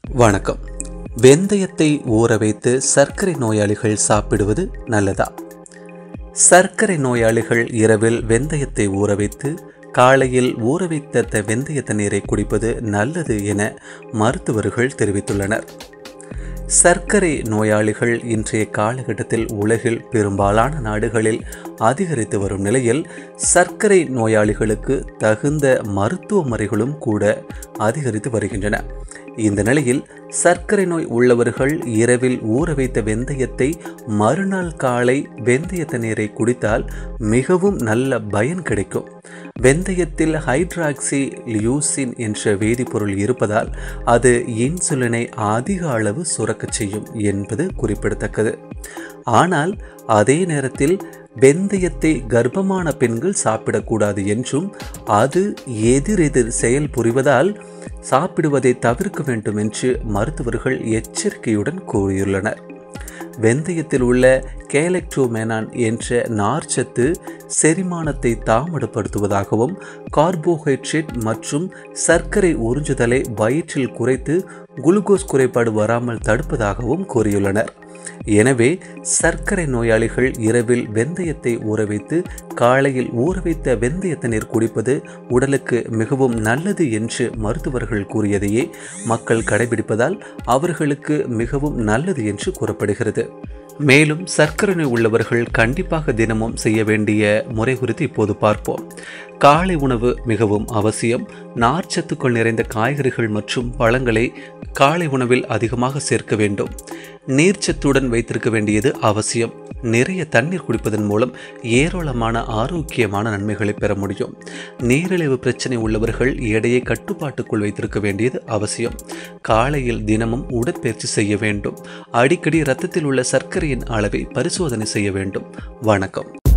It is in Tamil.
வணக்கம் வெந்தயத்தை ஊற வைத்து சர்க்கரை நோயாளிகள் சாப்பிடுவது நல்லதா சர்க்கரை நோயாளிகள் இரவில் வெந்தயத்தை ஊற வைத்து காலையில் ஊற வைத்த த- வெந்தய தண்ணீரை குடிப்பது நல்லது என மருத்துவர்கள் தெரிவித்துள்ளனர் சர்க்கரை நோயாளிகள் இன்றைய காலகட்டத்தில் உலகில் பெரும்பாலான நாடுகளில் அதிகரித்து வரும் நிலையில் சர்க்கரை நோயாளிகளுக்கு தகுந்த மருத்துவ முறைகளும் கூட அதிகரித்து வருகின்றன இந்த நிலையில் சர்க்கரை நோய் உள்ளவர்கள் இரவில் ஊற வைத்த வெந்தயத்தை மறுநாள் காலை வெந்தய தண்ணீரை குடித்தால் மிகவும் நல்ல பயன் கிடைக்கும் வெந்தயத்தில் ஹைட்ராக்சி லியூசின் என்ற வேதிப்பொருள் இருப்பதால் அது இன்சுலினை அதிக அளவு சுரக்கச் செய்யும் என்பது குறிப்பிடத்தக்கது ஆனால் அதே நேரத்தில் வெந்தயத்தை கர்ப்பமான பெண்கள் சாப்பிடக்கூடாது என்றும் அது எதிரெதிர் செயல் புரிவதால் சாப்பிடுவதை தவிர்க்க வேண்டும் என்று மருத்துவர்கள் எச்சரிக்கையுடன் கூறியுள்ளனர் வெந்தயத்தில் உள்ள கேலக்டோமேனான் என்ற நார்ச்சத்து செரிமானத்தை தாமதப்படுத்துவதாகவும் கார்போஹைட்ரேட் மற்றும் சர்க்கரை உறிஞ்சுதலை வயிற்றில் குறைத்து குளுக்கோஸ் குறைபாடு வராமல் தடுப்பதாகவும் கூறியுள்ளனர் எனவே சர்க்கரை நோயாளிகள் இரவில் வெந்தயத்தை ஊற வைத்து காலையில் ஊற வைத்த வெந்தய தண்ணீர் குடிப்பது உடலுக்கு மிகவும் நல்லது என்று மருத்துவர்கள் கூறியதையே மக்கள் கடைபிடிப்பதால் அவர்களுக்கு மிகவும் நல்லது என்று கூறப்படுகிறது மேலும் சர்க்கரை நோய் உள்ளவர்கள் கண்டிப்பாக தினமும் செய்ய வேண்டிய முறை குறித்து இப்போது பார்ப்போம் காலை உணவு மிகவும் அவசியம் நார்ச்சத்துக்கள் நிறைந்த காய்கறிகள் மற்றும் பழங்களை காலை உணவில் அதிகமாக சேர்க்க வேண்டும் நீர்ச்சத்துடன் வைத்திருக்க வேண்டியது அவசியம் நிறைய தண்ணீர் குடிப்பதன் மூலம் ஏராளமான ஆரோக்கியமான நன்மைகளை பெற முடியும் நீரிழிவு பிரச்சனை உள்ளவர்கள் எடையை கட்டுப்பாட்டுக்குள் வைத்திருக்க வேண்டியது அவசியம் காலையில் தினமும் உடற்பயிற்சி செய்ய வேண்டும் அடிக்கடி இரத்தத்தில் உள்ள சர்க்கரையின் அளவை பரிசோதனை செய்ய வேண்டும் வணக்கம்